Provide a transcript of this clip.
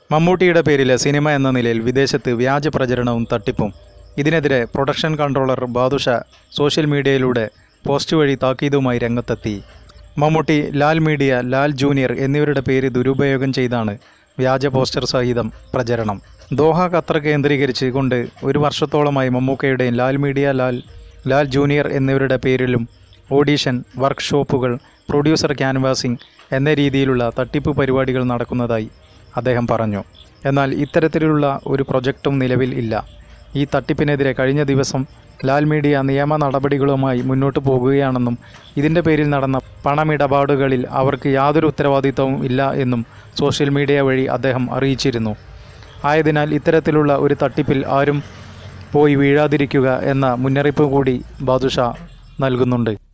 മമ്മൂട്ടിയുടെ പേരിൽ സിനിമ എന്ന നിലയിൽ വിദേശത്ത് വ്യാജ പ്രചരണവും തട്ടിപ്പും ഇതിനെതിരെ പ്രൊഡക്ഷൻ കൺട്രോളർ ബാദുഷ സോഷ്യൽ മീഡിയയിലൂടെ പോസ്റ്റ് വഴി താക്കീതുമായി രംഗത്തെത്തി മമ്മൂട്ടി ലാൽ മീഡിയ ലാൽ ജൂനിയർ എന്നിവരുടെ പേര് ദുരുപയോഗം ചെയ്താണ് വ്യാജ പോസ്റ്റർ സഹിതം പ്രചരണം ദോഹ ഖത്തർ കേന്ദ്രീകരിച്ച് കൊണ്ട് ഒരു വർഷത്തോളമായി മമ്മൂക്കയുടെയും ലാൽ മീഡിയ ലാൽ ലാൽ ജൂനിയർ എന്നിവരുടെ പേരിലും ഓഡീഷൻ വർക്ക്ഷോപ്പുകൾ പ്രൊഡ്യൂസർ ക്യാൻവാസിംഗ് എന്ന രീതിയിലുള്ള തട്ടിപ്പ് പരിപാടികൾ നടക്കുന്നതായി അദ്ദേഹം പറഞ്ഞു എന്നാൽ ഇത്തരത്തിലുള്ള ഒരു പ്രൊജക്റ്റും നിലവിൽ ഇല്ല ഈ തട്ടിപ്പിനെതിരെ കഴിഞ്ഞ ദിവസം ലാൽ മീഡിയ നിയമ നടപടികളുമായി മുന്നോട്ട് പോകുകയാണെന്നും ഇതിൻ്റെ പേരിൽ നടന്ന പണമിടപാടുകളിൽ അവർക്ക് യാതൊരു ഉത്തരവാദിത്തവും ഇല്ല എന്നും സോഷ്യൽ മീഡിയ വഴി അദ്ദേഹം അറിയിച്ചിരുന്നു ആയതിനാൽ ഇത്തരത്തിലുള്ള ഒരു തട്ടിപ്പിൽ ആരും പോയി വീഴാതിരിക്കുക എന്ന മുന്നറിയിപ്പ് കൂടി ബാദുഷ നൽകുന്നുണ്ട്